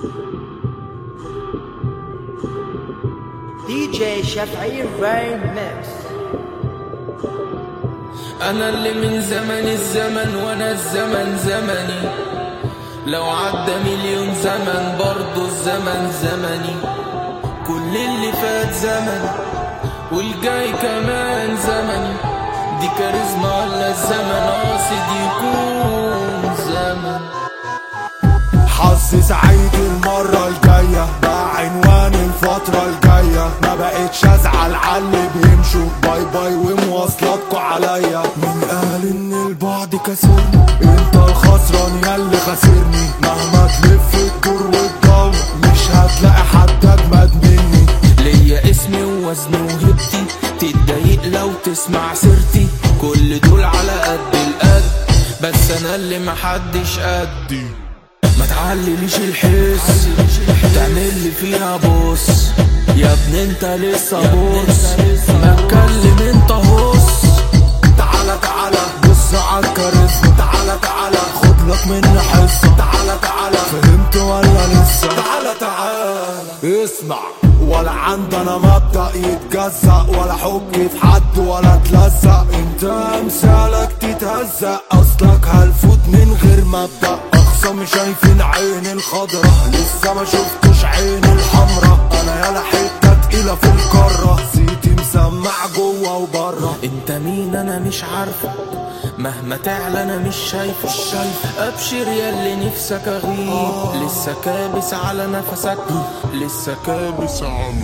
دي جي شافعي ريمكس انا اللي من زمن الزمن وانا الزمن زمني لو عدى مليون زمن برضو الزمن زمني كل اللي فات زمن والجاي كمان زمني دي كاريزما ولا الزمن قاصد يكون زمن حظ سعيد المرة الجاية بقى عنوان الفترة الجاية ما بقتش ازعل على اللي بيمشوا باي باي ومواصلاتكوا عليا مين قال ان البعد كسرني انت الخسران ياللي خاسرني مهما تلف الدور وتدور مش هتلاقي حد اجمد مني ليا اسمي ووزني وهبتي تتضايق لو تسمع سيرتي كل دول على قد القد بس انا اللي محدش قدي ما تعلليش الحس تعمل لي فيها بص يا ابني انت لسه بص ما اتكلم انت هص تعالى تعالى بص عالكاريزما تعالى تعالى خد لك مني حصة تعالى تعالى فهمت ولا لسه تعالى تعالى اسمع ولا عندنا مبدأ يتجزأ ولا حك في حد ولا تلزق انت امثالك تتهزق اصلك هلفوت من غير مبدأ اخصامي شايفين عيني الخضرا لسه ما شفتوش عيني الحمرا انا يالا حتة تقيلة في القارة زيتي مسمع جوه وبره انت مين انا مش عارفه مهما تعلى انا مش شايفه شايف ابشر يا اللي نفسك اغيب لسه كابس على نفسك لسه كابس على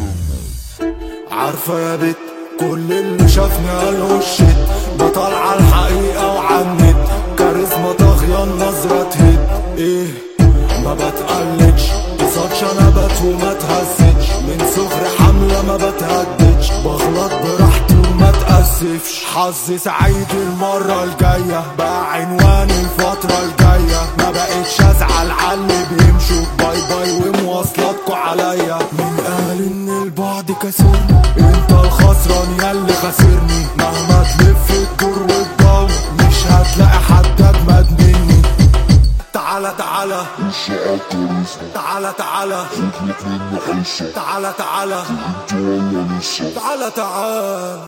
عارفة يا بت كل اللي شافني قالوا الشت بطل على الحقيقة وعنت كاريزما طاغية النظرة تهد ايه ما بتقلدش قصادش انا بت وما تهزتش من صغري حملة ما بتهددش بغلط براحتي وما تأسفش حظ سعيد المرة الجاية بقى عنوان الفترة الجاية ما بقتش ازعل على اللي بيمشوا باي باي ومواصلاتكوا عليا مين قال ان البعد كسرني انت الخسران ياللي خاسرني مهما تلف الدور وتدور مش هتلاقي حد اجمد مني تعالى تعالى تعالى تعالى تعالى تعالى تعالى تعالى